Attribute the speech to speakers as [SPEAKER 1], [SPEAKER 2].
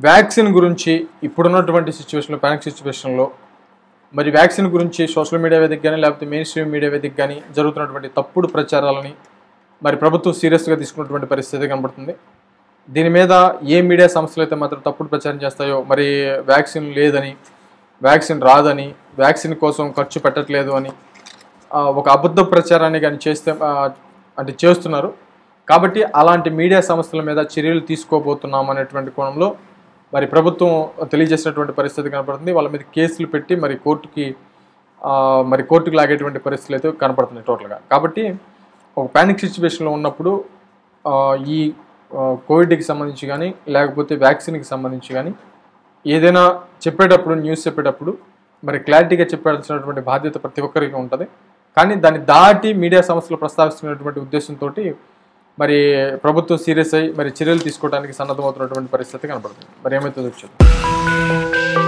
[SPEAKER 1] vaccine గురించి ఇప్పుడున్నటువంటి సిచ్యువేషన్లో పానిక్ సిచ్యువేషన్లో మరి వ్యాక్సిన్ గురించి సోషల్ మీడియా వేదిక కానీ లేకపోతే మెయిన్ స్ట్రీమ్ మీడియా వేదిక కానీ జరుగుతున్నటువంటి తప్పుడు ప్రచారాలని మరి ప్రభుత్వం సీరియస్గా తీసుకున్నటువంటి పరిస్థితి కనబడుతుంది దీని మీద ఏ మీడియా సంస్థలు అయితే మాత్రం తప్పుడు ప్రచారం చేస్తాయో మరి వ్యాక్సిన్ లేదని వ్యాక్సిన్ రాదని వ్యాక్సిన్ కోసం ఖర్చు పెట్టట్లేదు అని ఆ, ఒక అబద్ధ ప్రచారాన్ని కానీ చేస్తే ఆ, అంటే చేస్తున్నారు కాబట్టి అలాంటి మీడియా సంస్థల మీద చర్యలు తీసుకోబోతున్నాం అనేటువంటి కోణంలో మరి ప్రభుత్వం తెలియజేసినటువంటి పరిస్థితి కనపడుతుంది వాళ్ళ మీద కేసులు పెట్టి మరి కోర్టుకి ఆ, మరి కోర్టుకు లాగేటువంటి పరిస్థితులు అయితే కనపడుతున్నాయి టోటల్గా కాబట్టి ఒక పానిక్ సిచ్యువేషన్లో ఉన్నప్పుడు ఆ, ఈ ఆ, కోవిడ్కి సంబంధించి కానీ లేకపోతే వ్యాక్సిన్కి సంబంధించి కానీ ఏదైనా చెప్పేటప్పుడు న్యూస్ చెప్పేటప్పుడు మరి క్లారిటీగా చెప్పాల్సినటువంటి బాధ్యత ప్రతి ఒక్కరికి ఉంటుంది కానీ దాన్ని దాటి మీడియా సంస్థలు ప్రస్తావిస్తున్నటువంటి ఉద్దేశంతో మరి ప్రభుత్వం సీరియస్ అయ్యి మరి చర్యలు తీసుకోవడానికి సన్నద్ధమవుతున్నటువంటి పరిస్థితి కనపడుతుంది మరి ఏమైతే వచ్చేది